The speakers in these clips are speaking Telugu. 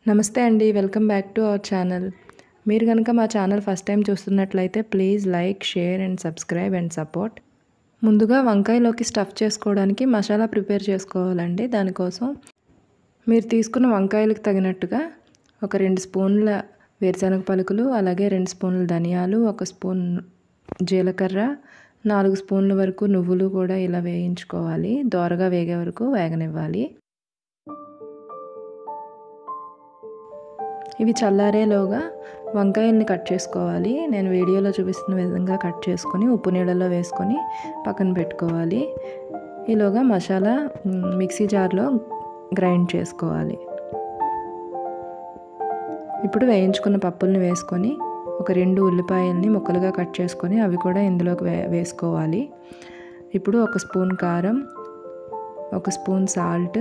నమస్తే అండి welcome back to our channel మీరు కనుక మా ఛానల్ ఫస్ట్ టైం చూస్తున్నట్లయితే please like share and subscribe and support ముందుగా వంకాయలోకి స్టఫ్ చేసుకోవడానికి మసాలా ప్రిపేర్ చేసుకోవాలండి దానికోసం మీరు తీసుకున్న వంకాయలకు తగినట్టుగా ఒక రెండు స్పూన్ల వేరుశనగ పలుకులు అలాగే రెండు స్పూన్ల ధనియాలు ఒక స్పూన్ జీలకర్ర నాలుగు స్పూన్ల వరకు నువ్వులు కూడా ఇలా వేయించుకోవాలి దోరగా వేగే వరకు వేగనివ్వాలి ఇవి చల్లారేలోగా వంకాయల్ని కట్ చేసుకోవాలి నేను వీడియోలో చూపిస్తున్న విధంగా కట్ చేసుకొని ఉప్పు నీళ్ళలో వేసుకొని పక్కన పెట్టుకోవాలి ఈలోగా మసాలా మిక్సీ జార్లో గ్రైండ్ చేసుకోవాలి ఇప్పుడు వేయించుకున్న పప్పుల్ని వేసుకొని ఒక రెండు ఉల్లిపాయల్ని ముక్కలుగా కట్ చేసుకొని అవి కూడా ఇందులోకి వే వేసుకోవాలి ఇప్పుడు ఒక స్పూన్ కారం ఒక స్పూన్ సాల్ట్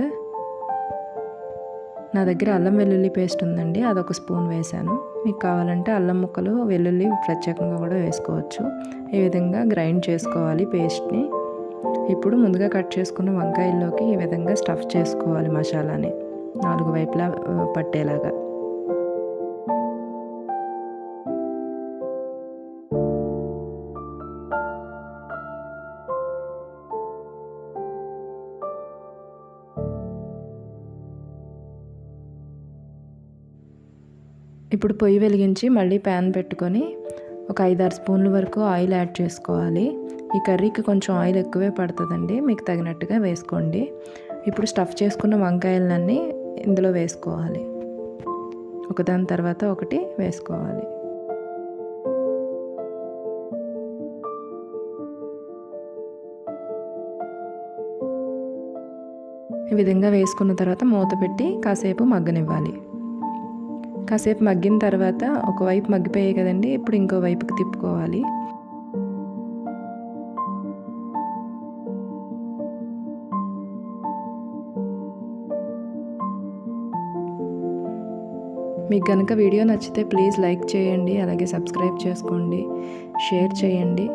నా దగ్గర అల్లం వెల్లుల్లి పేస్ట్ ఉందండి అదొక స్పూన్ వేసాను మీకు కావాలంటే అల్లం ముక్కలు వెల్లుల్లి ప్రత్యేకంగా కూడా వేసుకోవచ్చు ఈ విధంగా గ్రైండ్ చేసుకోవాలి పేస్ట్ని ఇప్పుడు ముందుగా కట్ చేసుకున్న వంకాయల్లోకి ఈ విధంగా స్టఫ్ చేసుకోవాలి మసాలాని నాలుగు వైపులా పట్టేలాగా ఇప్పుడు పొయ్యి వెలిగించి మళ్ళీ ప్యాన్ పెట్టుకొని ఒక ఐదారు స్పూన్ల వరకు ఆయిల్ యాడ్ చేసుకోవాలి ఈ కర్రీకి కొంచెం ఆయిల్ ఎక్కువే పడుతుందండి మీకు తగినట్టుగా వేసుకోండి ఇప్పుడు స్టఫ్ చేసుకున్న వంకాయలన్నీ ఇందులో వేసుకోవాలి ఒకదాని తర్వాత ఒకటి వేసుకోవాలి ఈ విధంగా వేసుకున్న తర్వాత మూత పెట్టి కాసేపు మగ్గనివ్వాలి కాసేపు మగ్గిన తర్వాత ఒకవైపు మగ్గిపోయాయి కదండి ఇప్పుడు ఇంకో వైపుకి తిప్పుకోవాలి మీకు కనుక వీడియో నచ్చితే ప్లీజ్ లైక్ చేయండి అలాగే సబ్స్క్రైబ్ చేసుకోండి షేర్ చేయండి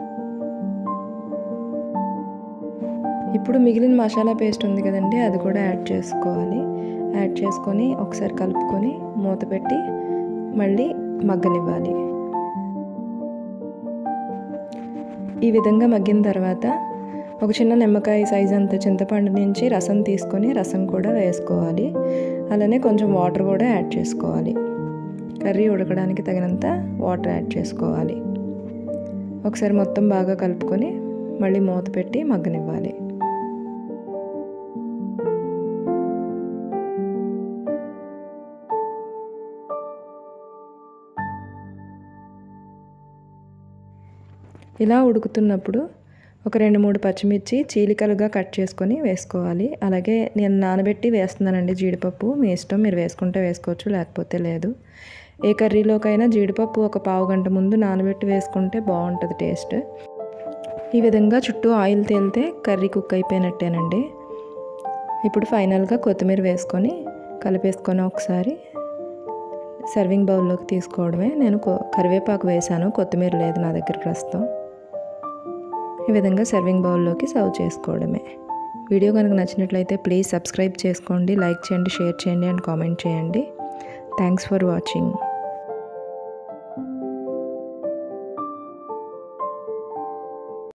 ఇప్పుడు మిగిలిన మసాలా పేస్ట్ ఉంది కదండి అది కూడా యాడ్ చేసుకోవాలి యాడ్ చేసుకొని ఒకసారి కలుపుకొని మూత పెట్టి మళ్ళీ మగ్గనివ్వాలి ఈ విధంగా మగ్గిన తర్వాత ఒక చిన్న నిమ్మకాయ సైజ్ అంత చింతపండు నుంచి రసం తీసుకొని రసం కూడా వేసుకోవాలి అలానే కొంచెం వాటర్ కూడా యాడ్ చేసుకోవాలి కర్రీ ఉడకడానికి తగినంత వాటర్ యాడ్ చేసుకోవాలి ఒకసారి మొత్తం బాగా కలుపుకొని మళ్ళీ మూత పెట్టి మగ్గనివ్వాలి ఇలా ఉడుకుతున్నప్పుడు ఒక రెండు మూడు పచ్చిమిర్చి చీలికలుగా కట్ చేసుకొని వేసుకోవాలి అలాగే నేను నానబెట్టి వేస్తున్నానండి జీడిపప్పు మీ ఇష్టం మీరు వేసుకుంటే వేసుకోవచ్చు లేకపోతే లేదు ఏ కర్రీలోకైనా జీడిపప్పు ఒక పావు గంట ముందు నానబెట్టి వేసుకుంటే బాగుంటుంది టేస్ట్ ఈ విధంగా చుట్టూ ఆయిల్ తేలితే కర్రీ కుక్ అయిపోయినట్టేనండి ఇప్పుడు ఫైనల్గా కొత్తిమీర వేసుకొని కలిపేసుకొని ఒకసారి సర్వింగ్ బౌల్లోకి తీసుకోవడమే నేను కరివేపాకు వేశాను కొత్తిమీర లేదు నా దగ్గర ప్రస్తుతం ఈ విధంగా సర్వింగ్ బౌల్లోకి సర్వ్ చేసుకోవడమే వీడియో కనుక నచ్చినట్లయితే ప్లీజ్ సబ్స్క్రైబ్ చేసుకోండి లైక్ చేయండి షేర్ చేయండి అండ్ కామెంట్ చేయండి థ్యాంక్స్ ఫర్ వాచింగ్